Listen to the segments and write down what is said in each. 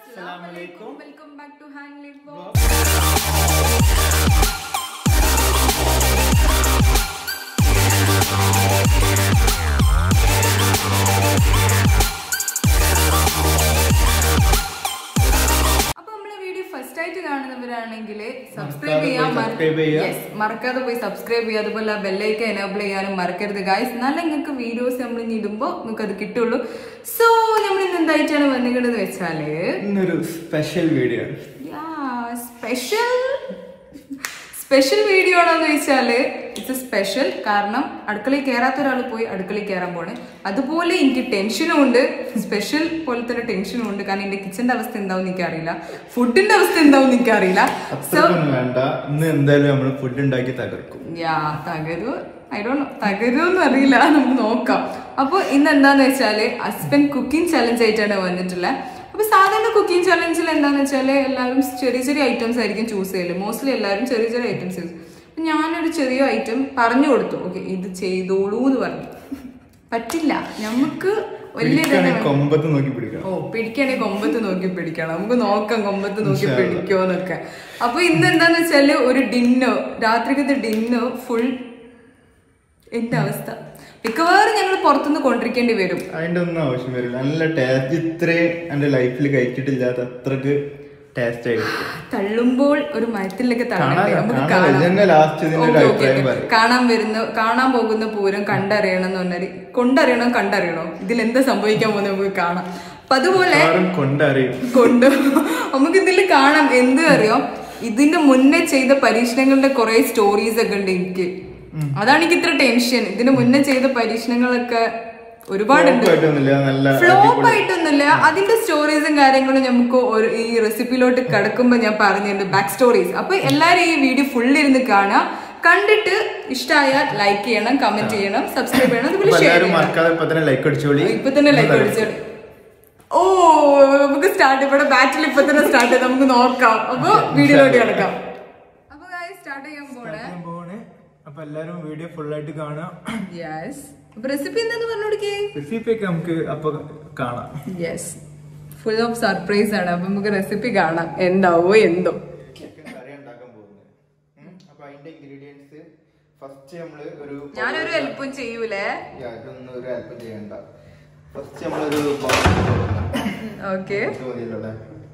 അസ്സലാമലൈക്കും welcome back to hand live അപ്പൊ നമ്മളെ വീഡിയോ ഫസ്റ്റ് ആയിട്ട് കാണുന്നവരാണെങ്കിൽ സബ്സ്ക്രൈബ് ചെയ്യാൻ മറ- subscribe ചെയ്യുക. Yes, മറക്കാതെ പോയി സബ്സ്ക്രൈബ് ചെയ്യുക അതുപോലെ ബെല്ലൈക്ക് എനേബിൾ ചെയ്യാനും മറക്കരുത് ഗായ്സ് എന്നാലും നിങ്ങൾക്ക് വീഡിയോസ് നമ്മൾ ഇനി ഇടുമ്പോൾ നിങ്ങൾക്ക് അത് കിട്ടുള്ളൂ സോ നമ്മൾ ഇന്ന് എന്തായിട്ടാണ് വന്നിട്ടുള്ളത് വെച്ചാല് ഇന്നൊരു സ്പെഷ്യൽ വീഡിയോ ആണ് സ്പെഷ്യൽ സ്പെഷ്യൽ വീഡിയോ ആണോന്ന് ചോദിച്ചാല് ഇറ്റ്സ് സ്പെഷ്യൽ കാരണം അടുക്കളയിൽ കയറാത്ത ഒരാൾ പോയി അടുക്കളയിൽ കയറാൻ പോണേ അതുപോലെ എനിക്ക് ടെൻഷനും ഉണ്ട് സ്പെഷ്യൽ പോലെ തന്നെ ടെൻഷനും ഉണ്ട് കാരണം എന്റെ കിച്ചന്റെ അവസ്ഥ എന്താവും എനിക്കറിയില്ല ഫുഡിന്റെ അവസ്ഥ എന്താവും എനിക്കറിയില്ല സോ അത്രക്കൊന്നും വേണ്ട ഇന്ന് എന്തായാലും നമ്മൾ ഫുഡ് ഉണ്ടാക്കി തകർക്കും യാ തകരു ഐ ഡോണ്ട് തകരുമെന്ന് അറിയില്ല നമുക്ക് നോക്കാം അപ്പോൾ ഇന്ന് എന്താന്ന് വെച്ചാല് ഹസ്ബൻഡ് കുക്കിംഗ് ചലഞ്ച് ആയിട്ടാണ് വന്നിട്ടുള്ളത് അപ്പൊ സാധാരണ കുക്കിംഗ് ചലഞ്ചിൽ എന്താന്ന് വെച്ചാല് എല്ലാവരും ചെറിയ ചെറിയ ഐറ്റംസ് ആയിരിക്കും ചൂസ് ചെയ്യല് മോസ്റ്റ്ലി എല്ലാവരും ചെറിയ ചെറിയ ഐറ്റംസ് ചൂസ് ഞാനൊരു ചെറിയ ഐറ്റം പറഞ്ഞു കൊടുത്തു ഓക്കെ ഇത് ചെയ്തോളൂ എന്ന് പറഞ്ഞു പറ്റില്ല നമുക്ക് വലിയ പിടിക്കുകയാണെങ്കിൽ കൊമ്പത്ത് നോക്കി പിടിക്കണം ഓ പിടിക്കണെങ്കിൽ കൊമ്പത്ത് നോക്കി പിടിക്കണം നമുക്ക് നോക്കാം കൊമ്പത്ത് നോക്കി പിടിക്കോന്നൊക്കെ അപ്പൊ ഇന്ന് എന്താന്ന് വെച്ചാല് ഒരു ഡിന്നർ രാത്രിക്കത്തെ ഡിന്നർ ഫുൾ എന്റെ അവസ്ഥ മിക്കവാറും ഞങ്ങൾ പുറത്തുനിന്ന് കൊണ്ടിരിക്കേണ്ടി വരും അതിന്റെ ഒന്നും ആവശ്യം വരില്ല നല്ല ടേസ്റ്റ് ഇത്രയും എന്റെ ലൈഫിൽ കഴിച്ചിട്ടില്ലാത്ത അത്രക്ക് ടേസ്റ്റ് ആയിരിക്കും തള്ളുമ്പോൾ ഒരു മരത്തിലൊക്കെ തള്ളട്ടെ കാണാം, നമുക്ക് കാണാം. കാണാം ഇതന്നെ last ഇതിന്റെ ഒരു ഓക്കേ, ഓക്കേ, അഭിപ്രായം ഓക്കേ. പറയും. കാണാൻ വരുന്ന കാണാൻ പോകുന്ന പൂരം കണ്ടറിയണം എന്ന് പറഞ്ഞാൽ കൊണ്ടറിയണോ കണ്ടറിയണോ ഇതിൽ എന്താ സംഭവിക്കാൻ പോകുന്നത് നമുക്ക് കാണാം അപ്പൊ അതുപോലെ ആരും കൊണ്ടറിയും കൊണ്ട് നമുക്ക് ഇതിൽ കാണാം എന്ത് അറിയോ ഇതിന്റെ മുന്നേ ചെയ്ത പരീക്ഷണങ്ങളുടെ കുറെ സ്റ്റോറീസ് ഒക്കെ ഉണ്ട് എനിക്ക് അതാണ് എനിക്ക് ഇത്ര ടെൻഷൻ ഇതിന് മുന്നേ ചെയ്ത പരീക്ഷണങ്ങളൊക്കെ ഒരുപാടുണ്ട് കുഴപ്പമൊന്നുമില്ല നല്ല ഫ്ലോപ്പ് ആയിട്ടൊന്നുമില്ല അതിന്റെ സ്റ്റോറീസും കാര്യങ്ങളും നമുക്ക് ഒരു ഈ റെസിപ്പിയിലോട്ട് കിടക്കുമ്പോ ഞാൻ പറഞ്ഞിട്ടുണ്ട് ബാക്ക് സ്റ്റോറീസ് അപ്പൊ എല്ലാരും ഈ വീഡിയോ ഫുൾ ഇരുന്ന് കാണാം കണ്ടിട്ട് ഇഷ്ടമായാൽ ലൈക്ക് ചെയ്യണം കമന്റ് ചെയ്യണം സബ്സ്ക്രൈബ് ചെയ്യണം അതുപോലെ അപ്പൊ ഷെയർ എല്ലാവരും ചെയ്യണം മറക്കാതെ ഇപ്പൊ തന്നെ ലൈക്ക് അടിച്ചോളി ഇപ്പൊ തന്നെ ലൈക്ക് അടിച്ചോളി ഓ നമുക്ക് സ്റ്റാർട്ട് ഇവിടെ ബാറ്റിൽ ഇപ്പൊ തന്നെ സ്റ്റാർട്ട് ചെയ്ത് നമുക്ക് നോക്കാം അപ്പൊ വീഡിയോയിലോട്ട് കിടക്കാം അപ്പൊ സ്റ്റാർട്ട് ചെയ്യാൻ പോണേ പോണേ അപ്പൊ എല്ലാരും വീഡിയോ ഫുൾ ആയിട്ട് കാണാം യെസ് അപ്പൊ റെസിപ്പി എന്താന്ന് പറഞ്ഞു കൊടുക്കേ റെസിപ്പി ഒക്കെ നമുക്ക് അപ്പൊ കാണാം യെസ് ഫുൾ ഓഫ് സർപ്രൈസ് ആണ് അപ്പൊ നമുക്ക് റെസിപ്പി കാണാം എന്താവോ എന്തോ ചിക്കൻ കറി ഉണ്ടാക്കാൻ പോകുന്നത് ഉം. അപ്പൊ അതിന്റെ ഇൻഗ്രീഡിയൻസ് ഫസ്റ്റ് നമ്മള് ഒരു ഞാനൊരു ഹെൽപ്പും ചെയ്യൂലേ യാ, ഇതൊന്നും ഒരു ഹെൽപ്പ് ചെയ്യണ്ട ഫസ്റ്റ് നമ്മളൊരു ഓക്കെ മതിയല്ലോ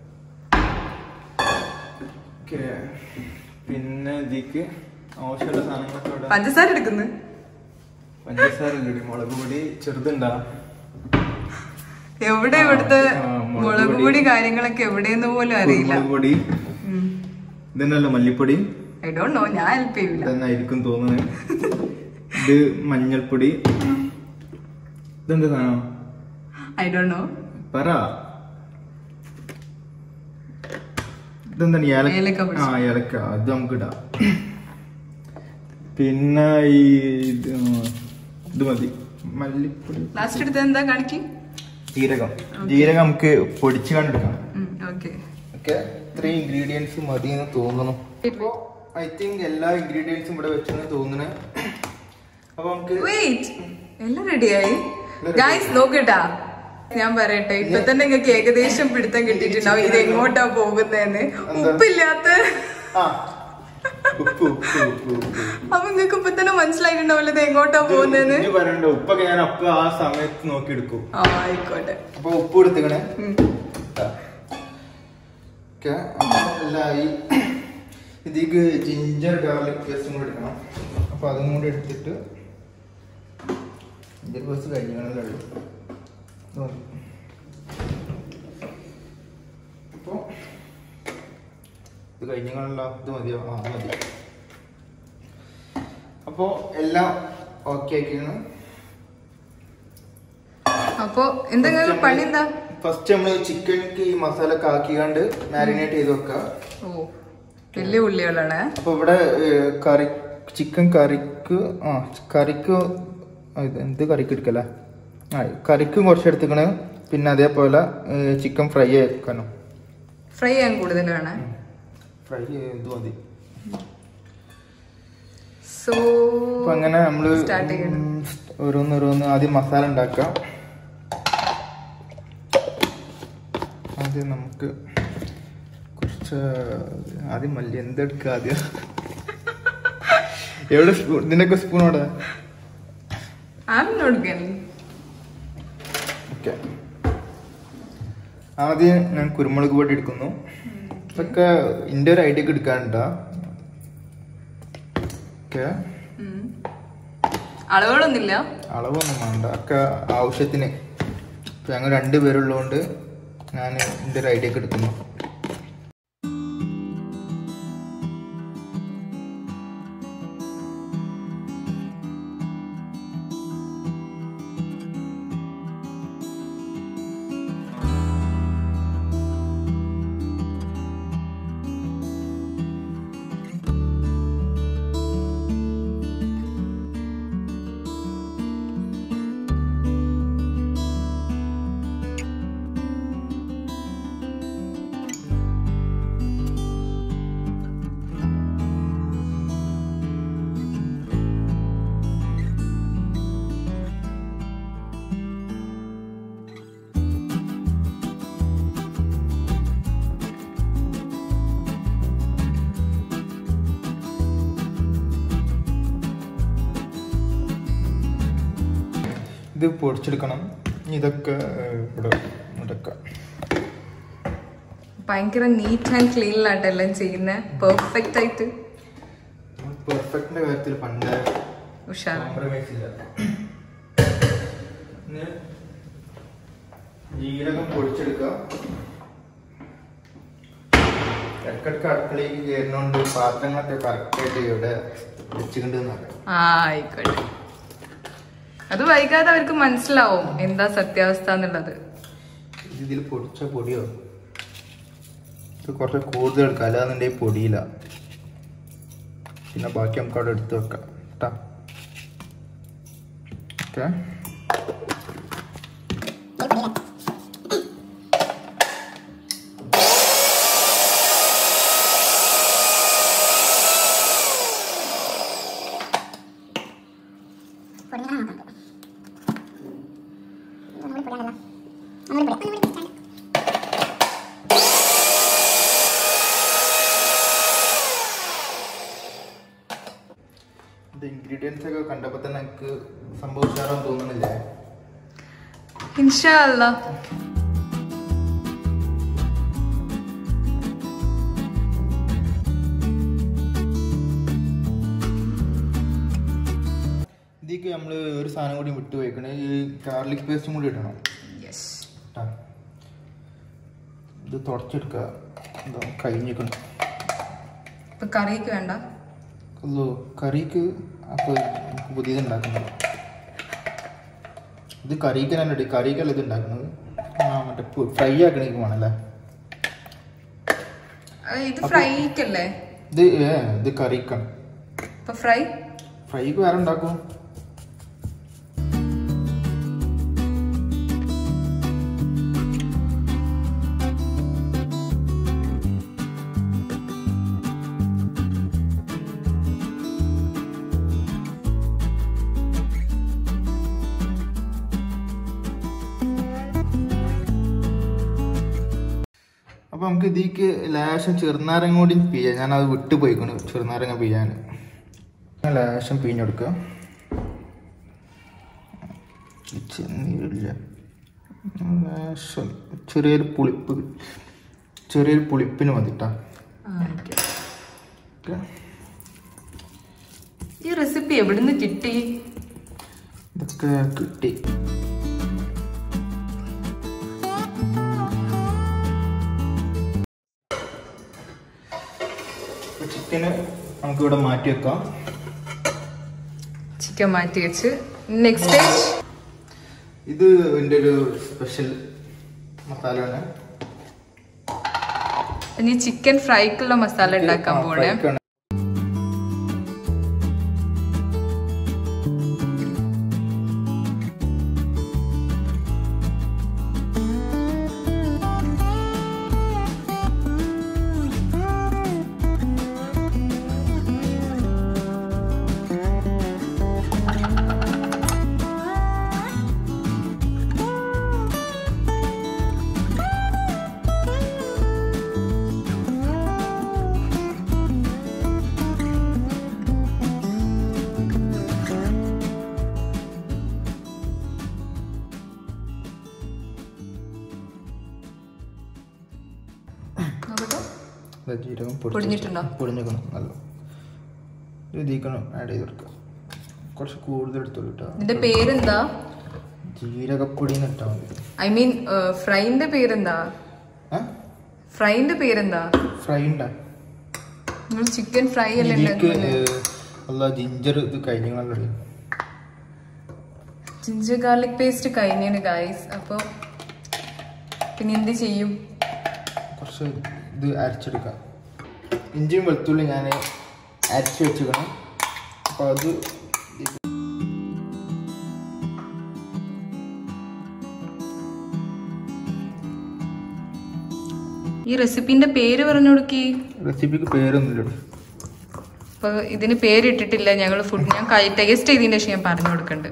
ഓക്കെ പിന്നെ ഇതിക്ക് ആവശ്യമുള്ള സാധനങ്ങളൊക്കെ ഇവിടെ പഞ്ചസാര എടുക്കുന്നു പഞ്ചസാര ഇല്ലടി മുളക് പൊടി ചെറുതുണ്ടാ എവിടെ ഇവിടുത്തെ ആ, മുളക് മുളക് പൊടി. പൊടി കാര്യങ്ങളൊക്കെ എവിടെയെന്ന് പോലും അറിയില്ല കുരുമുളക് പൊടി ഇതന്നല്ലോ മല്ലിപ്പൊടി ഐ ഡോണ്ട് നോ ഞാൻ ഹെൽപ്പ് ചെയ്യൂല ഇതെന്നായിരിക്കും തോന്നുന്നത് ഇത് മഞ്ഞൾപ്പൊടി ഇതെന്താ സാധനം ഐ ഡോണ്ട് നോ പറ ഇതെന്താണ് ഏലക്ക ഏലക്ക പൊടി. ആ ഏലക്ക അത് നമുക്ക് ഇടാം പിന്നെ ഈ ഇത് ഇത് മതി മല്ലിപ്പൊടി ലാസ്റ്റ് എടുത്ത് എന്താ കാണിക്കും ജീരകം ജീരകം നമുക്ക് പൊടിച്ച് കണ്ടെടുക്കാം ഓക്കെ ഓക്കെ ഇത്രയും ഇൻഗ്രീഡിയൻസ് മതി എന്ന് തോന്നുന്നു അപ്പോ ഐ തിങ്ക് എല്ലാ ഇൻഗ്രീഡിയൻസും ഇവിടെ വെച്ചെന്ന് തോന്നുന്നു അപ്പൊ നമുക്ക് വെയിറ്റ് എല്ലാം റെഡിയായി ഗായ്സ് നോക്കട്ടാ ഞാൻ പറയട്ടെ ഇപ്പൊ തന്നെ നിങ്ങൾക്ക് ഏകദേശം പിടുത്തം കിട്ടിയിട്ടുണ്ടാവും ഇത് എങ്ങോട്ടാ പോകുന്നതെന്ന് ഉപ്പില്ലാത്ത ആ ഉപ്പ് ഉപ്പ് ഉപ്പ് ഉപ്പ് അപ്പൊ നിങ്ങൾക്ക് ഇപ്പൊ തന്നെ മനസ്സിലായിട്ടുണ്ടാവില്ല ഇത് എങ്ങോട്ടാ പോകുന്നതെന്ന് ഇനി പറയണ്ട ഉപ്പൊക്കെ ഞാൻ അപ്പൊ ആ സമയത്ത് നോക്കി എടുക്കും ആ ആയിക്കോട്ടെ അപ്പൊ ഉപ്പ് എടുത്തിക്കണേ ഓക്കെ എല്ലായി ഇതിക്ക് ജിഞ്ചർ ഗാർലിക് പേസ്റ്റും കൂടി എടുക്കണം അപ്പൊ അതും കൂടി എടുത്തിട്ട് ജിഞ്ചർ പേസ്റ്റ് കഴിഞ്ഞാണല്ലോ ഉള്ളൂ ഇത് മതി. അപ്പൊ ഇത് കഴിഞ്ഞാണല്ലോ ഇത് മതിയോ ആ അത് മതി അപ്പോ എല്ലാം ഓക്കെ ആക്കിയിരുന്നു അപ്പൊ എന്തെങ്കിലും പണി എന്താ ഫസ്റ്റ് നമ്മള് ചിക്കൻക്ക് ഈ മസാല ഒക്കെ ആക്കിയാണ്ട് മാരിനേറ്റ് ചെയ്ത് വെക്കുക ഓ വലിയ ഉള്ളികളാണ് അപ്പൊ ഇവിടെ ഏഹ്, കറി ചിക്കൻ കറിക്ക് ആ കറിക്ക് ആ, ഇത് എന്ത് കറിക്ക് എടുക്കല ആ കറിക്കും കുറച്ച് എടുത്തുക്കണ് പിന്നെ അതേപോലെ ചിക്കൻ ഫ്രൈ ആക്കണം ഫ്രൈ ചെയ്യാൻ കൂടുതലാണ് ഫ്രൈ ഇത് മതി സോ അപ്പൊ അങ്ങനെ നമ്മള് Start ചെയ്യണം. ഉം, ഓരോന്ന് ഓരോന്ന് ആദ്യം മസാല ഉണ്ടാക്കാം ആദ്യം നമുക്ക് കുറച്ച് ആദ്യം മല്ലി എന്തെടുക്കുക ആദ്യം എവിടെ സ്പൂൺ ഇതിൻ്റെയൊക്കെ സ്പൂൺ അവിടെ I'm not getting. ഓക്കെ ആദ്യം ഞാൻ കുരുമുളക് പൊടി എടുക്കുന്നു ഇതൊക്കെ എൻ്റെ ഒരു ഐഡിയ ഒക്കെ എടുക്കാനുണ്ടാ ഓക്കെ ഉം. അളവുകളൊന്നുമില്ല അളവൊന്നും വേണ്ട ഒക്കെ ആവശ്യത്തിന് ഇപ്പം ഞങ്ങൾ രണ്ട് പേരുള്ളതുകൊണ്ട് ഞാൻ എൻ്റെ ഒരു ഐഡിയ ഒക്കെ എടുക്കുന്നു ഇത് പൊടിച്ചെടുക്കണം ഇനി ഇതൊക്കെ ഏഹ്, ഇവിടെ ഇടക്കാം ഭയങ്കര നീറ്റ് ആൻഡ് ക്ലീനിലായിട്ട് എല്ലാം ചെയ്യുന്നത് പെർഫെക്റ്റ് ആയിട്ട് പെർഫെക്റ്റിന്റെ കാര്യത്തിൽ പണ്ട് ഉഷാർ കോംപ്രമൈസ് ഇല്ല ഇനി ജീരകം പൊടിച്ചെടുക്കുക ഇടക്കിടക്ക് അടുക്കളയിൽ കയറുന്നോണ്ട് പാത്രങ്ങളൊക്കെ കറക്റ്റായിട്ട് ഇവിടെ വെച്ചിട്ടുണ്ട് ആ ആയിക്കോട്ടെ അത് വൈകാതെ അവർക്ക് മനസ്സിലാവും എന്താ സത്യാവസ്ഥ എന്നുള്ളത് ഇതിൽ പൊടിച്ച പൊടിയോ ഇത് കുറച്ച് കൂടുതൽ എടുക്കാം അല്ലാന്നുണ്ടെങ്കിൽ പൊടിയില്ല പിന്നെ ബാക്കി നമുക്ക് അവിടെ എടുത്ത് വെക്കാം കേട്ടാ ഓക്കെ ഇത് ഇൻഗ്രീഡിയൻസ് ഒക്കെ കണ്ടപ്പോൾ തന്നെ എനിക്ക് സംഭവം ഉഷാറാന്ന് തോന്നുന്നില്ലേ ഇൻഷാ അല്ലാ ഇതിക്ക് നമ്മൾ ഒരു സാധനം കൂടി വിട്ടു പോയിക്കണേ ഈ ഗാർലിക് പേസ്റ്റും കൂടി ഇടണം യെസ് ട്ടാ. ഇത് തുടച്ചെടുക്കുക എന്താ കഴിഞ്ഞിക്കണം ഇപ്പൊ കറിക്ക് വേണ്ട അല്ലോ കറിക്ക് അപ്പോൾ പുതിയത് ഉണ്ടാക്കുന്നത് ഇത് കറിക്ക് തന്നെ ഇടി കറിക്കല്ല ഇത് ഉണ്ടാക്കുന്നത് ആ മറ്റേ ഫ്രൈ ആക്കണേക്ക് വേണല്ലേ അത് ഇത് ഫ്രൈക്കല്ലേ ഇത് ഏ ഇത് കറിക്കാണ് ഇപ്പൊ ഫ്രൈ ഫ്രൈക്ക് വേറെ ഉണ്ടാക്കും അപ്പൊ നമുക്ക് ഇതിക്ക് ലേശം ചെറുനാരങ്ങ കൂടി പിഴിയാം ഞാൻ അത് വിട്ടു പോയിക്കണ് ചെറുനാരങ്ങ പിഴിയാൻ ലേശം പിഴിഞ്ഞെടുക്കുക ചെന്നീരില്ല ലേശം ചെറിയൊരു പുളിപ്പ് ചെറിയൊരു പുളിപ്പിന് മതിട്ടാ ഓക്കെ ഈ റെസിപ്പി എവിടുന്ന് കിട്ടി ഇതൊക്കെ കിട്ടി ചിക്കന് നമുക്ക് ഇവിടെ മാറ്റി വെക്കാം ചിക്കൻ മാറ്റി വെച്ച് നെക്സ്റ്റ് സ്റ്റേജ് ഇത് എൻ്റെ ഒരു സ്പെഷ്യൽ മസാലയാണ് ഇനി ചിക്കൻ ഫ്രൈക്കുള്ള മസാല ഉണ്ടാക്കാൻ ആ, പോണേ ഫ്രൈക്കാണ്. ഇത് ജീരകം പൊടിച്ച് പൊടിഞ്ഞിട്ടുണ്ടോ? പൊടിഞ്ഞേക്കണം നല്ല ഇത് ഇതിക്കണം ആഡ് ചെയ്ത് കൊടുക്കുക കുറച്ച് കൂടുതൽ എടുത്തോളൂ കേട്ടോ ഇതിന്റെ പേരെന്താ ജീരകപ്പൊടി എന്ന് ഇട്ടാൽ മതി ഐ മീൻ ഫ്രൈന്റെ പേരെന്താ ആ ഫ്രൈന്റെ പേരെന്താ ഫ്രൈ ഉണ്ടാ നിങ്ങൾ ചിക്കൻ ഫ്രൈ അല്ലേ ഇതിലേക്ക് ഉണ്ടാക്കുന്നത്? അല്ല ജിഞ്ചർ ഇത് കഴിഞ്ഞു ജിഞ്ചർ ഗാർലിക് പേസ്റ്റ് കഴിഞ്ഞാണ് ഗായ്സ് അപ്പോൾ പിന്നെ എന്ത് ചെയ്യും കുറച്ച് ഇത് അരച്ചെടുക്കാം ഇഞ്ചിയും വെളുത്തുള്ളി ഞാൻ അരച്ച് വെച്ചിക്കണം അപ്പോൾ അത് ഈ റെസിപ്പിന്റെ പേര് പറഞ്ഞു കൊടുക്കി റെസിപ്പിക്ക് പേരൊന്നുമില്ല അപ്പൊ ഇതിന് പേരിട്ടിട്ടില്ല ഞങ്ങൾ ഫുഡ് ഞാൻ ടേസ്റ്റ് ചെയ്തതിന് ശേഷം ഞാൻ പറഞ്ഞു കൊടുക്കണ്ട്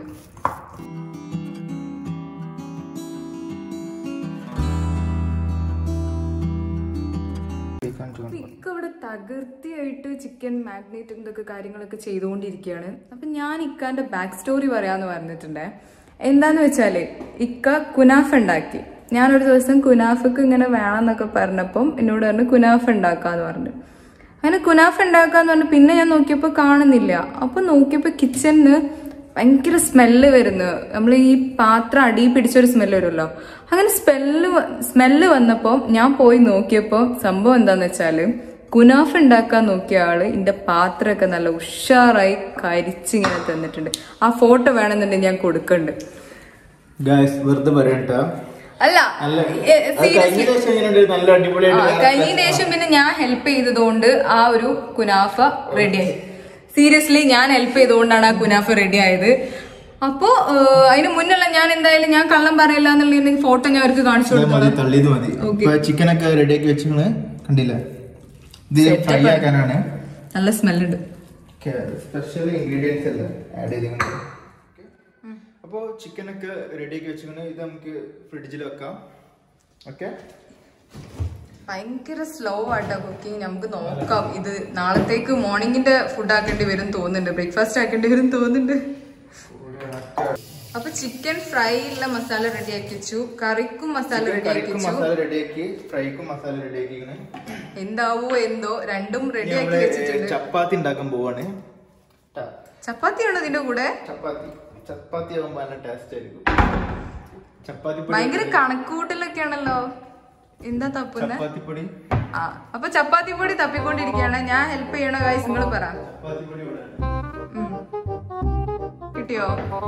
ഇക്ക ഇവിടെ തകർത്തിയായിട്ട് ചിക്കൻ മാഗ്നേറ്റ് ഇതൊക്കെ കാര്യങ്ങളൊക്കെ ചെയ്തുകൊണ്ടിരിക്കുകയാണ് അപ്പൊ ഞാൻ ഇക്കാന്റെ ബാക്ക് സ്റ്റോറി പറയാന്ന് പറഞ്ഞിട്ടുണ്ടേ എന്താന്ന് വെച്ചാല് ഇക്ക കുനാഫ് ഉണ്ടാക്കി ഞാനൊരു ദിവസം കുനാഫക്ക് ഇങ്ങനെ വേണമെന്നൊക്കെ പറഞ്ഞപ്പം എന്നോട് പറഞ്ഞു കുനാഫ് ഉണ്ടാക്കാന്ന് പറഞ്ഞു അങ്ങനെ കുനാഫ് ഉണ്ടാക്കാന്ന് പറഞ്ഞു പിന്നെ ഞാൻ നോക്കിയപ്പോൾ കാണുന്നില്ല അപ്പൊ നോക്കിയപ്പോൾ കിച്ചണിന് ഭയങ്കര സ്മെല്ല് വരുന്നു നമ്മൾ ഈ പാത്രം അടി പിടിച്ചൊരു സ്മെല്ല് വരുമല്ലോ അങ്ങനെ സ്മെല്ല് സ്മെല്ല് വന്നപ്പോൾ ഞാൻ പോയി നോക്കിയപ്പോൾ സംഭവം എന്താന്ന് വെച്ചാല് കുനാഫ് ഉണ്ടാക്കാൻ നോക്കിയ ആള് എന്റെ പാത്രമൊക്കെ നല്ല ഉഷാറായി കരിച്ചിങ്ങനെ തന്നിട്ടുണ്ട് ആ ഫോട്ടോ വേണമെന്നുണ്ടെങ്കിൽ ഞാൻ കൊടുക്കുന്നുണ്ട് ഗായ്സ് വെറുതെ പറയണ്ട അല്ല നല്ല ഏ, അത് seriously. കഴിഞ്ഞ ദിവസം എങ്ങനെയുണ്ട് നല്ല ആ, അടിപൊളിയായിട്ട് കഴിഞ്ഞ ശേഷം പിന്നെ ഞാൻ ഹെൽപ്പ് ചെയ്തതുകൊണ്ട് ആ ഒരു കുനാഫ റെഡിയായി സീരിയസ്ലി ഞാൻ ഹെൽപ്പ് ചെയ്തുകൊണ്ടാണ് ആ കുനാഫ റെഡി ആയത് അപ്പോ ഏഹ്, അതിന് മുന്നുള്ള ഞാൻ എന്തായാലും ഞാൻ കള്ളം പറയില്ല എന്നുള്ള ഫോട്ടോ ഞാൻ അവർക്ക് കാണിച്ചു ഇത് കൊടുത്തു മതി തള്ളിയത് മതി Okay. ഇപ്പൊ ചിക്കനൊക്കെ റെഡിയാക്കി വെച്ചിങ്ങള് കണ്ടില്ല ഇത് ഫ്രൈ ആക്കാനാണ് നല്ല സ്മെല്ലുണ്ട് സ്പെഷ്യൽ ഇൻഗ്രീഡിയൻസ് അല്ലേ ആഡ് ചെയ്തിട്ടുണ്ട് അപ്പോൾ ചിക്കനൊക്കെ റെഡിയാക്കി വെച്ചിങ്ങനെ ഇത് നമുക്ക് ഫ്രിഡ്ജിൽ വെക്കാം ഓക്കെ ഭയങ്കര സ്ലോ ആയിട്ടാ കുക്കിംഗ് നമുക്ക് നോക്കാം ഇത് നാളത്തേക്ക് മോർണിംഗിന്റെ ഫുഡ് ആക്കേണ്ടി വരും തോന്നുന്നുണ്ട് ബ്രേക്ക്ഫാസ്റ്റ് ആക്കേണ്ടി വരും തോന്നുന്നുണ്ട് അപ്പൊ ചിക്കൻ ഫ്രൈ ഉള്ള മസാല റെഡിയാക്കി വെച്ചു കറിക്കും മസാല റെഡിയാക്കി കറിക്കും വെച്ചു മസാല റെഡിയാക്കി ഫ്രൈക്കും മസാല റെഡിയാക്കി എന്താവോ എന്തോ രണ്ടും ഇനി റെഡിയാക്കി നമ്മള് വെച്ചിട്ടുണ്ട് ചപ്പാത്തി ഉണ്ടാക്കാൻ പോവാണ് ട്ടാ. ചപ്പാത്തിയാണോ ഇതിന്റെ കൂടെ ചപ്പാത്തി ചപ്പാത്തി ആകുമ്പോ നല്ല ടേസ്റ്റ് ആയിരിക്കും ചപ്പാത്തി പൊടി ഭയങ്കര കണക്കൂട്ടലൊക്കെ ആണല്ലോ എന്താ തപ്പുന്നെ ചപ്പാത്തി പൊടി ആ അപ്പൊ ചപ്പാത്തി പൊടി തപ്പിക്കൊണ്ടിരിക്കുകയാണ് ഞാൻ ഹെൽപ്പ് ചെയ്യണ കാര്യം നിങ്ങൾ പറ ചപ്പാത്തി പൊടി ഇവിടെ ഉം. കിട്ടിയോ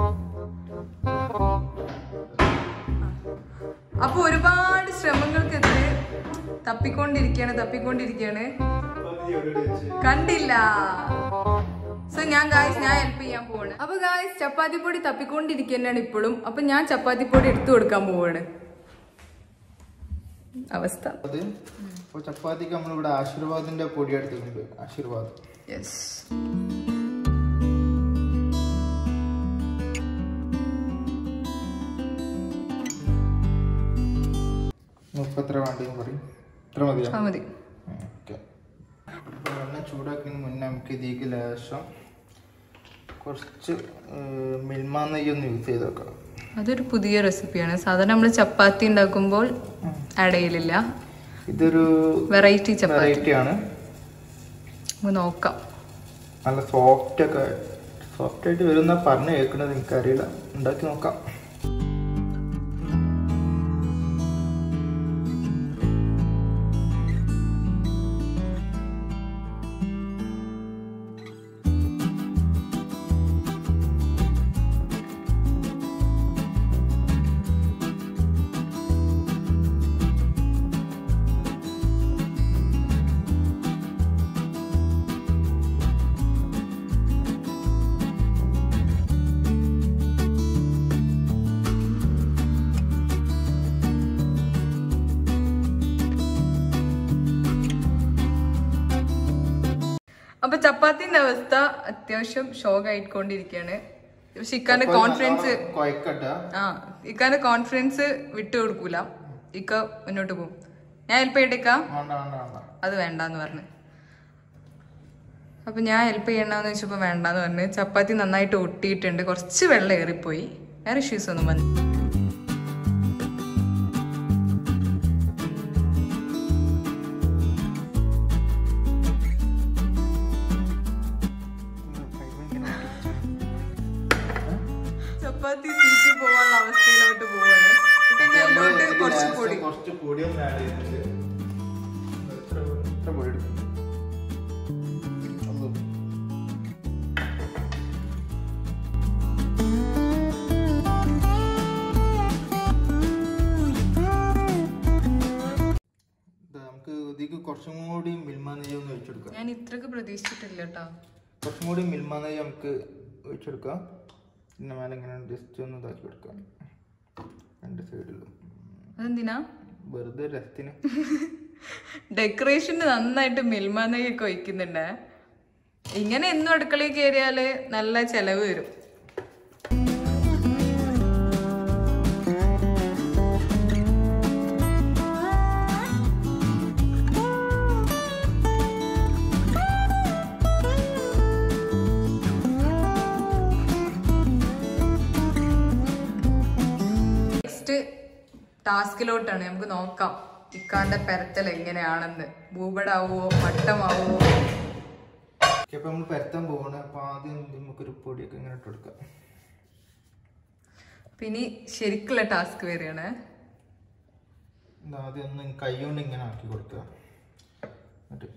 അപ്പൊ ഒരുപാട് ശ്രമങ്ങൾക്കെതിരെ തപ്പിക്കൊണ്ടിരിക്കുകയാണ് തപ്പിക്കൊണ്ടിരിക്കുകയാണ് ചപ്പാത്തി എവിടെ വെച്ച് കണ്ടില്ല സോ ഞാൻ ഗായ്സ് ഞാൻ ഹെൽപ്പ് ചെയ്യാൻ പോവാണ് അപ്പൊ ഗായ്സ് ചപ്പാത്തി പൊടി തപ്പിക്കൊണ്ടിരിക്കുന്നതാണ് ഇപ്പോഴും അപ്പൊ ഞാൻ ചപ്പാത്തി പൊടി എടുത്തു കൊടുക്കാൻ പോവാണ് അവസ്ഥ അത് അപ്പോൾ ചപ്പാത്തിക്ക് നമ്മളിവിടെ ആശീർവാദിന്റെ പൊടി എടുത്തിട്ടുണ്ട് ആശീർവാദ് യെസ് മുപ്പത്ര വേണ്ടെന്ന് പറയും ഇത്ര മതിയോ ആ മതി ഓക്കെ അപ്പോൾ എണ്ണ ചൂടാക്കുന്നതിന് മുന്നേ നമുക്ക് ഇതിലേക്ക് ലേശം കുറച്ച് മിൽമ നെയ്യ് ഒന്ന് യൂസ് ചെയ്ത് വെക്കാം അതൊരു പുതിയ റെസിപ്പിയാണ് സാധാരണ നമ്മൾ ചപ്പാത്തി ഉണ്ടാക്കുമ്പോൾ ആഡ് ചെയ്യലില്ല ഇതൊരു വെറൈറ്റി ചപ്പാത്തി വെറൈറ്റി ആണ് നമുക്ക് നോക്കാം നല്ല സോഫ്റ്റ് ഒക്കെ സോഫ്റ്റ് ആയിട്ട് വരുന്ന പറഞ്ഞു കേൾക്കുന്നത് എനിക്കറിയില്ല ഉണ്ടാക്കി നോക്കാം അപ്പൊ ചപ്പാത്തിന്റെ അവസ്ഥ അത്യാവശ്യം ഷോക്ക് ആയിക്കൊണ്ടിരിക്കുകയാണ് പക്ഷെ ഇക്കാന്റെ കോൺഫിഡൻസ് കുഴക്കട്ട ആ ഇക്കാന്റെ കോൺഫിഡൻസ് വിട്ടു കൊടുക്കൂല ഇക്ക മുന്നോട്ട് പോകും ഞാൻ ഹെൽപ്പ് ചെയ്യട്ടേക്ക വേണ്ട വേണ്ട വേണ്ട അത് വേണ്ടാന്ന് പറഞ്ഞു അപ്പൊ ഞാൻ ഹെൽപ്പ് ചെയ്യണ്ടെന്ന് വെച്ചപ്പോ വേണ്ടാന്ന് പറഞ്ഞു ചപ്പാത്തി നന്നായിട്ട് ഒട്ടിയിട്ടുണ്ട് കുറച്ച് വെള്ളം ഏറിപ്പോയി വേറെ ഇഷ്യൂസ് ഒന്നും വന്നു ഒന്ന് ആഡ് ചെയ്യുന്നുണ്ട് എത്ര എത്ര പൊടി എടുക്കുന്നു അല്ലോ. ദാ നമുക്ക് ഇതിക്ക് കുറച്ചും കൂടി മിൽമ നെയ്യ് ഒന്ന് ഒഴിച്ചെടുക്കാം ഞാൻ ഇത്രക്ക് പ്രതീക്ഷിച്ചിട്ടില്ല കേട്ടോ കുറച്ചും കൂടി മിൽമ നെയ്യ് നമുക്ക് ഒഴിച്ചെടുക്കാം പിന്നെ മേലെ ഇങ്ങനെ ജസ്റ്റ് ഒന്ന് ഇതാക്കി കൊടുക്കാം രണ്ട് സൈഡിലും അതെന്തിനാ വെറുതെ രസത്തിന് ഡെക്കറേഷന് നന്നായിട്ട് മിൽമ നെയ്യൊക്കെ ഒഴിക്കുന്നുണ്ട് ഇങ്ങനെ എന്നും അടുക്കളയിൽ കയറിയാല് നല്ല ചെലവ് വരും നെക്സ്റ്റ് ടാസ്കിലോട്ടാണ് നമുക്ക് നോക്കാം ഇക്കാന്റെ പെരത്തൽ എങ്ങനെയാണെന്ന് ഭൂപടാവോ മട്ടമാവോ ഓക്കെ അപ്പൊ നമ്മൾ പരത്താൻ പോവാണ് അപ്പൊ ആദ്യം നമുക്കൊരു പൊടിയൊക്കെ ഇങ്ങനെ ഇട്ട് കൊടുക്കാം പിന്നെ ശരിക്കുള്ള ടാസ്ക് വരികയാണ് ഇത് ആദ്യം ഒന്ന് കൈ കൊണ്ട് ഇങ്ങനെ ആക്കി കൊടുക്കുക എന്നിട്ട്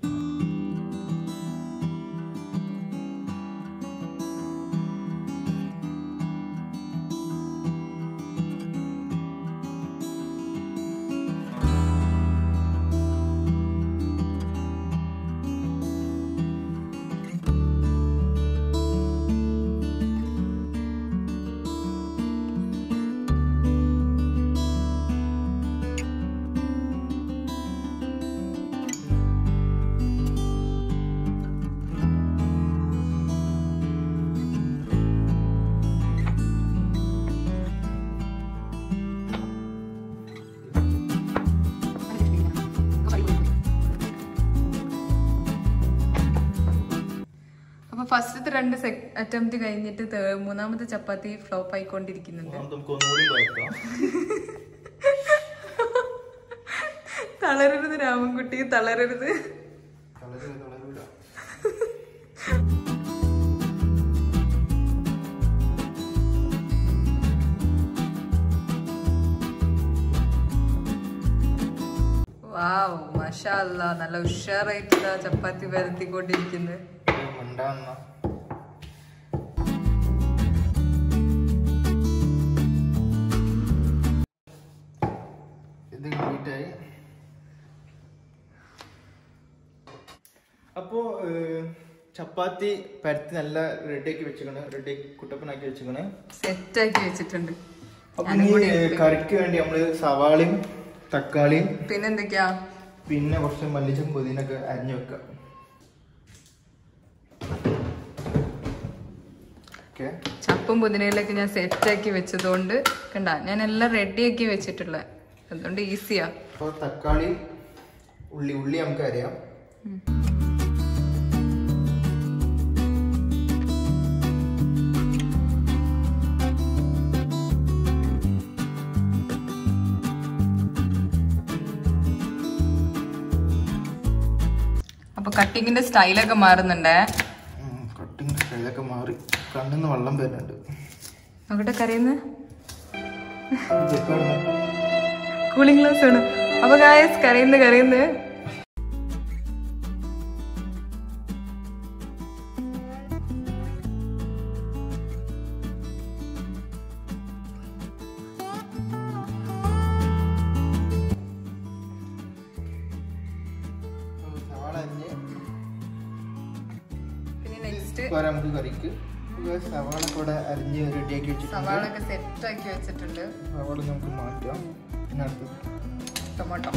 അപ്പൊ ഫസ്റ്റത്തെ രണ്ട് അറ്റംപ്റ്റ് കഴിഞ്ഞിട്ട് തേ- മൂന്നാമത്തെ ചപ്പാത്തി ഫ്ലോപ്പ് ആയിക്കൊണ്ടിരിക്കുന്നുണ്ട് ഒന്നാമത് നമുക്ക് ഒന്നുകൂടി വഴക്കാം തളരരുത് രാമൻകുട്ടി തളരരുത് തളരുക തളരൂല വാവ് മഷാ അല്ലാ നല്ല ഉഷാറായിട്ട് ഇതാ ചപ്പാത്തി പരത്തിക്കൊണ്ടിരിക്കുന്നത് മിണ്ടാന്ന ഇത് കംപ്ലീറ്റ് ആയി അപ്പോ ഏഹ്, ചപ്പാത്തി പരത്തി നല്ല റെഡിയാക്കി വെച്ചിക്കണ് റെഡിയാക്കി കുട്ടപ്പനാക്കി വെച്ചിക്കണ് സെറ്റാക്കി വെച്ചിട്ടുണ്ട് അപ്പൊ ഇനി ഏഹ്, കറിക്ക് വേണ്ടി നമ്മള് സവാളയും തക്കാളിയും പിന്നെന്തൊക്കെയാ പിന്നെ കുറച്ച് മല്ലിച്ചും പുതിനൊക്കെ അരിഞ്ഞു വെക്കാം ഓക്കെ ചപ്പും പുതിനയിലൊക്കെ ഞാൻ സെറ്റാക്കി വെച്ചതുകൊണ്ട് കണ്ട ഞാൻ എല്ലാം റെഡിയാക്കി വെച്ചിട്ടുള്ള അതുകൊണ്ട് ഈസിയാ അപ്പോൾ തക്കാളി ഉള്ളി ഉള്ളി നമുക്ക് അറിയാം അപ്പൊ കട്ടിങ്ങിന്റെ സ്റ്റൈലൊക്കെ മാറുന്നുണ്ടേ കട്ടിങ് സ്റ്റൈലൊക്കെ മാറി കണ്ണിന്ന് വെള്ളം വരുന്നുണ്ട് നോക്കട്ടെ കരയുന്നത് ഇതൊക്കെ ഒന്ന് കൂളിംഗ് ഗ്ലാസ് ആണ് അപ്പൊ ഗായസ് കരയുന്നു കരയുന്നു സവാള അരിഞ്ഞ് പിന്നെ നെക്സ്റ്റ് പോരാ നമുക്ക് കറിക്ക് ഇത് സവാള കൂടെ അരിഞ്ഞ് റെഡിയാക്കി വെച്ചിട്ടുണ്ട് സവാളൊക്കെ സെറ്റാക്കി വെച്ചിട്ടുണ്ട് സവാള നമുക്ക് മാറ്റാം പിന്നെ അടുത്ത് ടൊമാറ്റോ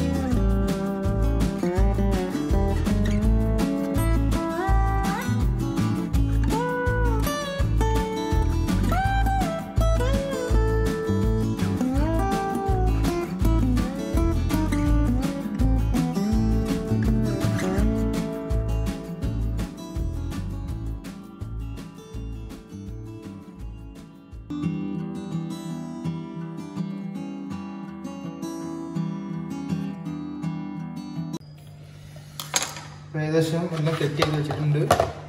ഇപ്പൊ ഏകദേശം എല്ലാം സെറ്റ് ചെയ്ത് വെച്ചിട്ടുണ്ട്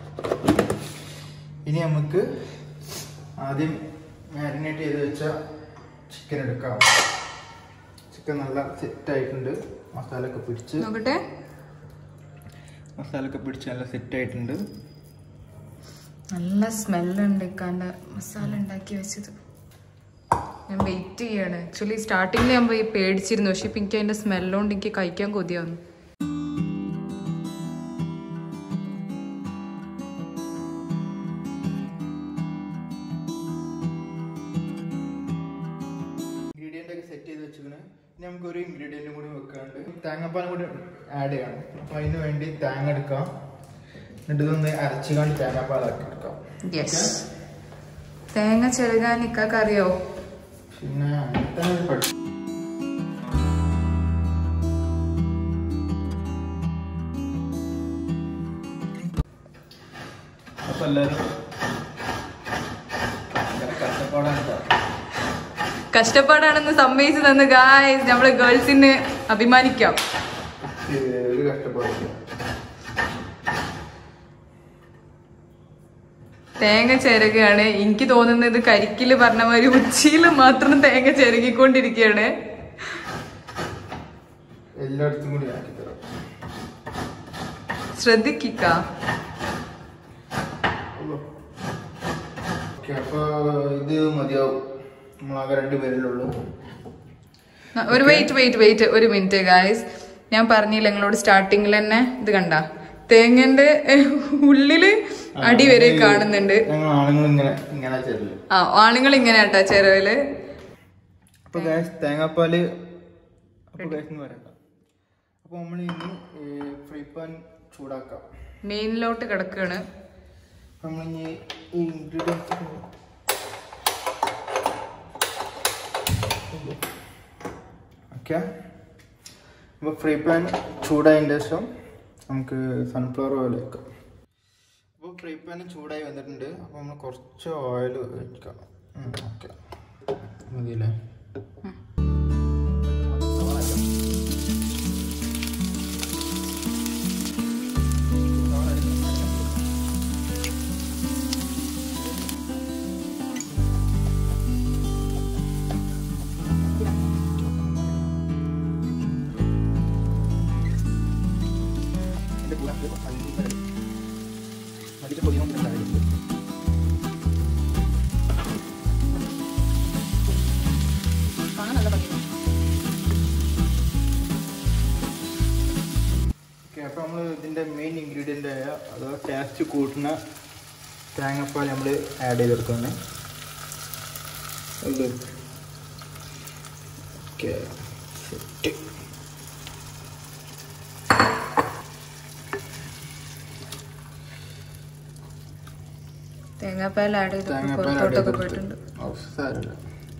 ഇനി നമുക്ക് ആദ്യം മാരിനേറ്റ് ചെയ്ത് വെച്ച ചിക്കൻ എടുക്കാം ചിക്കൻ നല്ല സെറ്റ് ആയിട്ടുണ്ട് മസാല ഒക്കെ പിടിച്ച് നോക്കട്ടെ മസാല ഒക്കെ പിടിച്ച് നല്ല സെറ്റ് ആയിട്ടുണ്ട് നല്ല സ്മെല്ലുണ്ട് ഇക്കാൻ്റെ മസാല ഉണ്ടാക്കി വെച്ചത് ഞാൻ വെയിറ്റ് ചെയ്യാണ് ആക്ച്വലി സ്റ്റാർട്ടിങ്ങിൽ ഞാൻ പോയി പേടിച്ചിരുന്നു പക്ഷെ ഇപ്പം എനിക്ക് അതിൻ്റെ സ്മെല്ലുകൊണ്ട് എനിക്ക് കഴിക്കാൻ കൊതിയാവുന്നു ഇൻഗ്രീഡിയൻ്റ് ഒക്കെ സെറ്റ് ചെയ്ത് വെച്ചിരിക്കണ് ഇനി നമുക്ക് ഒരു ഇൻഗ്രീഡിയൻറ്റും കൂടി വെക്കാണ്ട് തേങ്ങാപ്പാലും കൂടി ആഡ് ചെയ്യണം അപ്പോൾ അതിന് വേണ്ടി തേങ്ങ എടുക്കാം എന്നിട്ട് ഇതൊന്ന് അരച്ചുകൊണ്ട് തേങ്ങാപ്പാലാക്കി എടുക്കാം യെസ് തേങ്ങ ചെറുകാൻ ഇക്കാക്ക് അറിയോ പിന്നെ അങ്ങനത്തെ ഒരു പഠി അപ്പൊ എല്ലാരും ഭയങ്കര കഷ്ടപ്പാടാണ് കേട്ടോ. കഷ്ടപ്പാടാണെന്ന് സമ്മതിച്ചു തന്നു ഗായ്സ് നമ്മള് ഗേൾസിന് അഭിമാനിക്കാം ഒരു കഷ്ടപ്പാടില്ല തേങ്ങ ചിരകയാണ് എനിക്ക് തോന്നുന്നത് കരിക്കില് പറഞ്ഞ മാതിരി ഉച്ചിയിൽ മാത്രം തേങ്ങ ചിരകിക്കൊണ്ടിരിക്കുകയാണ് എല്ലായിടത്തും കൂടി ആക്കി തരാം ശ്രദ്ധിക്കുക ഓക്കെ അപ്പൊ ഇത് മതിയാവും നമ്മളാകെ രണ്ട് പേരിലുള്ളൂ ഒരു വെയിറ്റ് വെയിറ്റ് വെയിറ്റ് ഒരു മിനിറ്റ് ഗായ്സ് ഞാൻ പറഞ്ഞില്ല നിങ്ങളോട് സ്റ്റാർട്ടിങ്ങിൽ തന്നെ ഇത് കണ്ട തേങ്ങന്റെ ഏഹ്, ഉള്ളില് അടി വരെ കാണുന്നുണ്ട് ഞങ്ങൾ ആണുങ്ങൾ ഇങ്ങനെ ഇങ്ങനെ ചെല്ലു ആ ആണുങ്ങൾ ഇങ്ങനെ കേട്ടാ ചെരവില് അപ്പൊ ഗാസ് തേങ്ങാപ്പാല് അപ്പൊ ഗാസ് എന്ന് പറയണ്ട അപ്പൊ നമ്മൾ ഇനി ഫ്രൈ പാൻ ചൂടാക്കാം മെയിനിലോട്ട് കിടക്കാണ് അപ്പൊ നമ്മളിനി ഈ ഇൻഗ്രീഡിയൻസ് ഓക്കെ അപ്പോൾ ഫ്രൈ പാൻ ചൂടായതിൻ്റെ ശേഷം നമുക്ക് സൺഫ്ലവർ ഓയിൽ വെക്കാം അപ്പോൾ ഫ്രൈ പാൻ ചൂടായി വന്നിട്ടുണ്ട് അപ്പോൾ നമ്മൾ കുറച്ച് ഓയിൽ ഒഴിക്കാം ഓക്കെ മതിയല്ലേ ഇതിന്റെ കൂടെ നമുക്ക് മല്ലിയില ഇടാം. മല്ലിയില പൊടിയും കൂടെ ഉണ്ടായിരുന്നു ഓക്കെ അപ്പോൾ നമ്മൾ ഇതിൻ്റെ മെയിൻ ഇൻഗ്രീഡിയൻ്റ് ആയ അഥവാ ടേസ്റ്റ് കൂട്ടുന്ന തേങ്ങാപ്പാൽ നമ്മൾ ആഡ് ചെയ്തെടുക്കുന്നത് ഓക്കെ സെറ്റ് തേങ്ങാപ്പാൽ ആഡ് ചെയ്ത് തേങ്ങാപ്പാൽ ആഡ് പുറത്തോട്ടൊക്കെ പോയിട്ടുണ്ട് ചെയ്തെടുത്തു ഓ, സാരമില്ല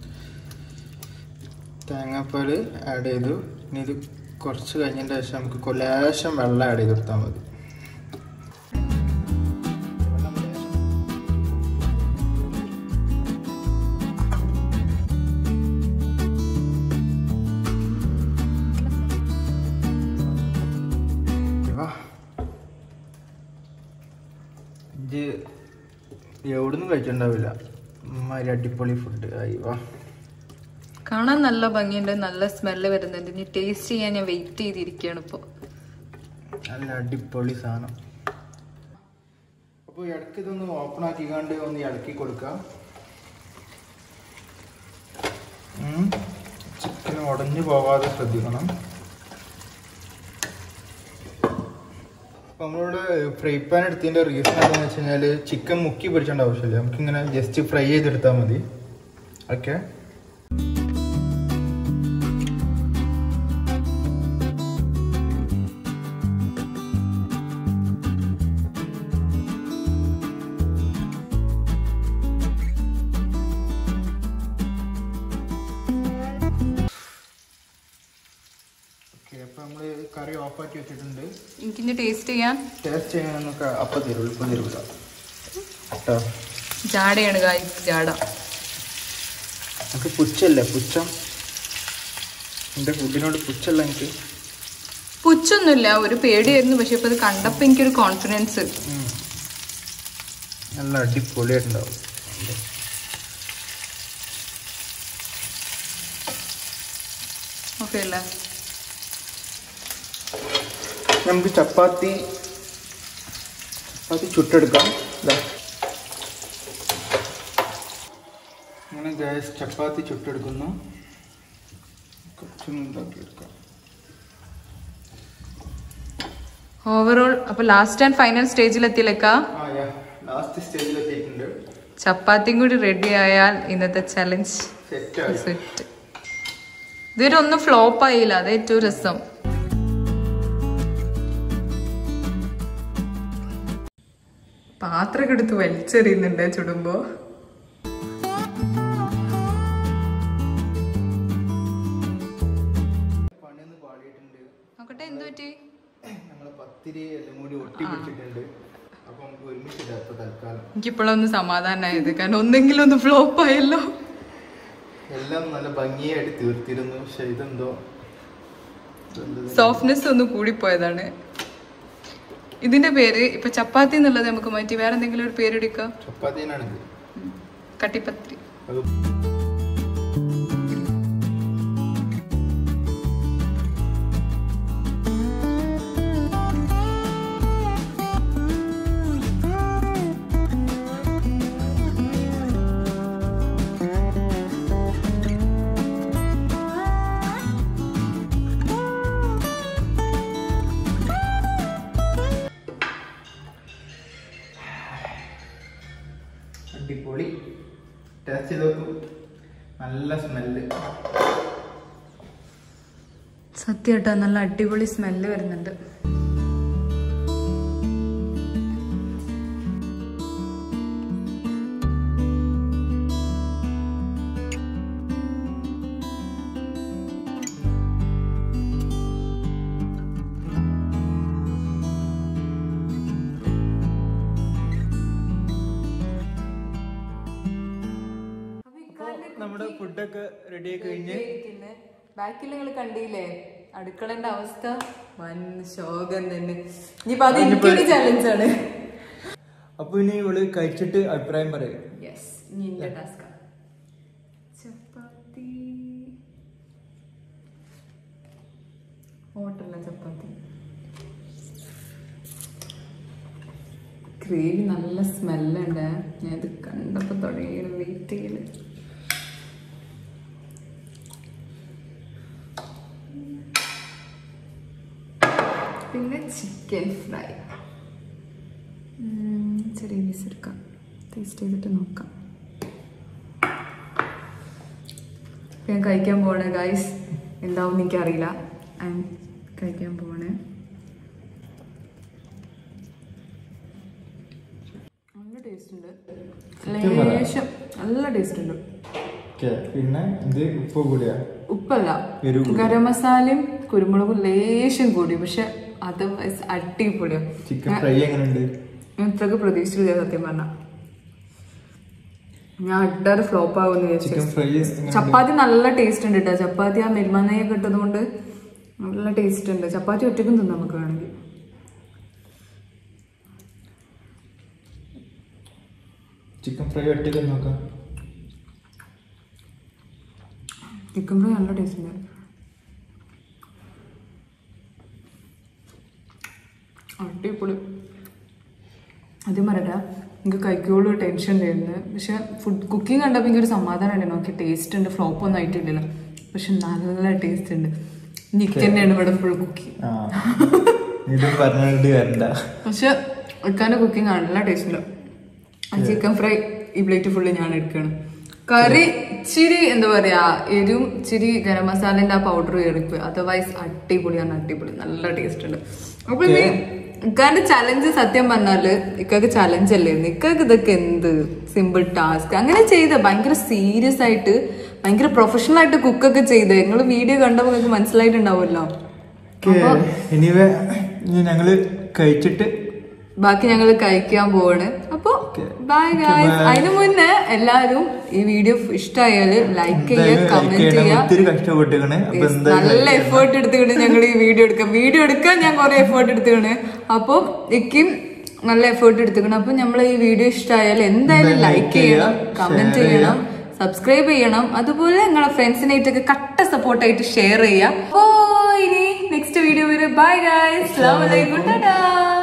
തേങ്ങാപ്പാൽ ആഡ് ചെയ്തു ഇനി ഇത് കുറച്ച് കഴിഞ്ഞതിൻ്റെ ശേഷം നമുക്ക് കൊലേശം വെള്ളം ആഡ് ചെയ്ത് കൊടുത്താൽ മതി വെള്ളം ലേശം. വാ. ഇത് എവിടുന്നും കഴിച്ചിട്ടുണ്ടാവില്ല ഇമ്മാതിരി അടിപൊളി ഫുഡ് ആയി വാ കാണാൻ നല്ല ഭംഗിയുണ്ട് നല്ല സ്മെല്ല് വരുന്നുണ്ട് ഇനി ടേസ്റ്റ് ചെയ്യാൻ ഞാൻ വെയിറ്റ് ചെയ്തിരിക്കുകയാണ് ഇപ്പോൾ നല്ല അടിപൊളി സാധനം അപ്പോൾ ഇടയ്ക്ക് ഇതൊന്ന് ഓപ്പൺ ആക്കിക്കാണ്ട് ഒന്ന് ഇളക്കി കൊടുക്കാം ചിക്കൻ ഉടഞ്ഞു പോവാതെ ശ്രദ്ധിക്കണം അപ്പോൾ നമ്മളിവിടെ ഫ്രൈ പാൻ എടുത്തതിൻ്റെ റീസൺ എന്താണെന്ന് വെച്ച് കഴിഞ്ഞാൽ ചിക്കൻ മുക്കി പൊരിച്ചേണ്ട ആവശ്യമില്ല നമുക്കിങ്ങനെ ജസ്റ്റ് ഫ്രൈ ചെയ്തെടുത്താൽ മതി ഓക്കെ ഓക്കെ അപ്പോൾ നമ്മൾ കറി ഓഫാക്കി വെച്ചിട്ടുണ്ട് എനിക്കിനി ടേസ്റ്റ് ചെയ്യാൻ ടേസ്റ്റ് ചെയ്യാനൊക്കെ അപ്പം തരുള്ളൂ ഇപ്പം തരൂല കേട്ടോ ജാടയാണ് ഗായ് ജാട നമുക്ക് പുച്ഛല്ലേ പുച്ഛം എൻ്റെ ഫുഡിനോട് പുച്ഛല്ല എനിക്ക് പുച്ചൊന്നുമില്ല ഒരു പേടിയായിരുന്നു പക്ഷെ ഇപ്പൊ ഇത് കണ്ടപ്പോ എനിക്കൊരു കോൺഫിഡൻസ് ഉം. നല്ല അടിപൊളിയായിട്ടുണ്ടാവും ഉഫ്, കുഴപ്പമില്ല നമുക്ക് ചപ്പാത്തി ചപ്പാത്തി ചുട്ടെടുക്കാം ഇതാ അങ്ങനെ ഗ്യാസ് ചപ്പാത്തി ചുട്ടെടുക്കുന്നു കുറച്ചൊന്നും ഇതാക്കിയെടുക്കാം ഓവറോൾ അപ്പൊ ലാസ്റ്റ് ആൻഡ് ഫൈനൽ സ്റ്റേജിൽ എത്തിയില്ലേക്ക ആ യാ ലാസ്റ്റ് സ്റ്റേജിൽ എത്തിയിട്ടുണ്ട് ചപ്പാത്തിയും കൂടി റെഡി ആയാൽ ഇന്നത്തെ ചലഞ്ച് സെറ്റായി സെറ്റ് ഇതുവരെ ഒന്നും ഫ്ലോപ്പ് ആയില്ല അത് ഏറ്റവും രസം പാത്രമൊക്കെ എടുത്ത് വലിച്ചെറിയുന്നുണ്ട് ചുടുമ്പോ പണിയൊന്ന് പാടിയിട്ടുണ്ട് നോക്കട്ടെ എന്ത് പറ്റി ഞങ്ങൾ പത്തിരി എല്ലാം കൂടി ഒട്ടി പിടിച്ചിട്ടുണ്ട് അപ്പൊ നമുക്ക് ഒരുമിച്ചില്ല ഇപ്പൊ തൽക്കാലം എനിക്കിപ്പോഴൊന്ന് സമാധാനമായത് കാരണം ഒന്നെങ്കിലും ഒന്ന് ഫ്ലോപ്പ് ആയല്ലോ എല്ലാം നല്ല ഭംഗിയായിട്ട് തീർത്തിരുന്നു പക്ഷെ ഇതെന്തോ ഇതെന്തോ സോഫ്റ്റ്നെസ് ഒന്ന് കൂടിപ്പോയതാണ് ഇതിന്റെ പേര് ഇപ്പൊ ചപ്പാത്തി എന്നുള്ളത് നമുക്ക് മാറ്റി വേറെ എന്തെങ്കിലും ഒരു പേരെടുക്കാം ചപ്പാത്തിനാണിത് കട്ടിപ്പത്തിരി അത് അടിപൊളി ടേസ്റ്റ് ചെയ്ത് നോക്കൂ നല്ല സ്മെല്ല് സത്യമായിട്ടോ നല്ല അടിപൊളി സ്മെല്ല് വരുന്നുണ്ട് നമ്മുടെ ഫുഡൊക്കെ റെഡി ആയി കഴിഞ്ഞ് ബാക്കിൽ നിങ്ങൾ കണ്ടില്ലേ അടുക്കളന്റെ അവസ്ഥ വൻ ശോകം തന്നെ ഇനിയിപ്പോ അത് എനിക്കൊരു ചലഞ്ചാണ് അപ്പൊ ഇനി ഇവള് കഴിച്ചിട്ട് അഭിപ്രായം പറയും യെസ് ഇനി എന്റെ ടാസ്ക് ചപ്പാത്തി ഹോട്ടലിലെ ചപ്പാത്തി ഗ്രേവി നല്ല സ്മെല്ലുണ്ട് ഞാൻ ഇത് കണ്ടപ്പോ തുടങ്ങി വെയിറ്റ് ചെയ്യല് പിന്നെ ചിക്കൻ ഫ്രൈ ചെറിയ പീസ് എടുക്കാം ടേസ്റ്റ് ചെയ്തിട്ട് നോക്കാം ഞാൻ കഴിക്കാൻ പോണേ ഗൈസ് എന്താവും എനിക്കറിയില്ല ഐ കഴിക്കാൻ പോണേ നല്ല ടേസ്റ്റ് ഉണ്ട് സത്യം പറ. ലേശം നല്ല ടേസ്റ്റ് ഉണ്ട് പിന്നെ ഇത് ഉപ്പ് കൂടിയാ ഉപ്പല്ല എരിവ് കൂടി. ഗരം മസാലയും കുരുമുളകും ലേശം കൂടി പക്ഷെ അത് അടിപൊളിയാണ് ചിക്കൻ ഫ്രൈ എങ്ങനെയുണ്ട് ഞാൻ ഇത്രയൊക്കെ പ്രതീക്ഷിച്ചില്ല സത്യം പറഞ്ഞ ഞാൻ അഡാറ് ഫ്ലോപ്പ് ആവുമെന്ന് ചിക്കൻ വിചാരിച്ചു ഫ്രൈ എങ്ങനെയുണ്ട് ചപ്പാത്തി നല്ല ടേസ്റ്റ് ഉണ്ട് കേട്ടോ ചപ്പാത്തി ആ മെൽമനയൊക്കെ ഇട്ടതുകൊണ്ട് നല്ല ടേസ്റ്റ് ഉണ്ട് ചപ്പാത്തി ഒറ്റയ്ക്കും തിന്നാം നമുക്ക് വേണമെങ്കിൽ ചിക്കൻ ഫ്രൈ ഒറ്റയ്ക്ക് നോക്കാം ചിക്കൻ ഫ്രൈ നല്ല ടേസ്റ്റ് ഉണ്ട് അടിപൊളി ആദ്യം പറയട്ടെ എനിക്ക് കഴിക്കുള്ളൂ ടെൻഷൻ ഉണ്ടായിരുന്നു പക്ഷെ ഫുഡ് കുക്കിംഗ് കണ്ടപ്പോൾ എനിക്കൊരു സമാധാനം ഉണ്ടായിരുന്നു ഓക്കെ ടേസ്റ്റ് ഉണ്ട് ഫ്ലോപ്പ് ഒന്നും ആയിട്ടില്ലല്ലോ പക്ഷെ നല്ല ടേസ്റ്റ് ഉണ്ട് നിക്ക് തന്നെയാണ് ഇവിടെ ഫുൾ കുക്കിംഗ് ആ ഇത് പറഞ്ഞിട്ട് വരണ്ട പക്ഷെ വെക്കാൻ്റെ കുക്കിംഗ് നല്ല ടേസ്റ്റ് ഉണ്ട് ആ ചിക്കൻ ഫ്രൈ ഈ പ്ലേറ്റ് ഫുള്ള് ഞാൻ എടുക്കുകയാണ് കറി ഇച്ചിരി എന്താ പറയാ എരിവും ഇച്ചിരി ഗരം മസാലേന്റെ ആ പൗഡർ കയറിപ്പോയി അതർവൈസ് അടിപൊളിയാണ് അടിപൊളി നല്ല ടേസ്റ്റ് ഉണ്ട് അപ്പൊ ഇനി ഇക്കാന്റെ ചലഞ്ച് സത്യം പറഞ്ഞാല് ഇക്കൊക്കെ ചലഞ്ച് അല്ലായിരുന്നു ഇക്കൊക്കെ ഇതൊക്കെ എന്ത് സിമ്പിൾ ടാസ്ക് അങ്ങനെ ചെയ്ത ഭയങ്കര സീരിയസ് ആയിട്ട് ഭയങ്കര പ്രൊഫഷണൽ ആയിട്ട് കുക്കൊക്കെ ചെയ്ത് നിങ്ങൾ വീഡിയോ കണ്ടപ്പോൾ നിങ്ങൾക്ക് മനസ്സിലായിട്ടുണ്ടാവുമല്ലോ എനിവേ ഇനി ഞങ്ങള് കഴിച്ചിട്ട് ബാക്കി ഞങ്ങൾ കഴിക്കാൻ പോവാണ് അപ്പൊ Okay. Bye Okay, guys bye. അതിനു മുന്നേ എല്ലാരും ഈ വീഡിയോ ഇഷ്ടമായാല് ലൈക്ക് ചെയ്യുക എന്തായാലും like കമന്റ് ചെയ്യണം. ചെയ്യുക ഒത്തിരി കഷ്ടപ്പെട്ടിക്കണേ അപ്പൊ Yes, എന്തായാലും നല്ല like ചെയ്യണം. എഫേർട്ട് എടുത്തുകൊണ്ട് ഞങ്ങൾ ഈ വീഡിയോ എടുക്കാം വീഡിയോ എടുക്കാൻ ഞാൻ കുറെ എഫേർട്ട് എടുത്തുകൊണ്ട് അപ്പൊ ഇക്കും നല്ല എഫേർട്ട് എടുത്തുകൊണ്ട് അപ്പൊ നമ്മൾ ഈ വീഡിയോ ഇഷ്ടമായാൽ എന്തായാലും എന്തായാലും ലൈക്ക് like ചെയ്യുക, ചെയ്യണം കമന്റ് share ചെയ്യണം സബ്സ്ക്രൈബ് ചെയ്യണം അതുപോലെ നിങ്ങളെ ഫ്രണ്ട്സിനായിട്ടൊക്കെ കട്ട സപ്പോർട്ടായിട്ട് ഷെയർ ചെയ്യുക ഓ ഇനി നെക്സ്റ്റ് വീഡിയോ വരെ ബൈ ഗൈസ് അസ്സലാമു അലൈക്കും ടാറ്റാ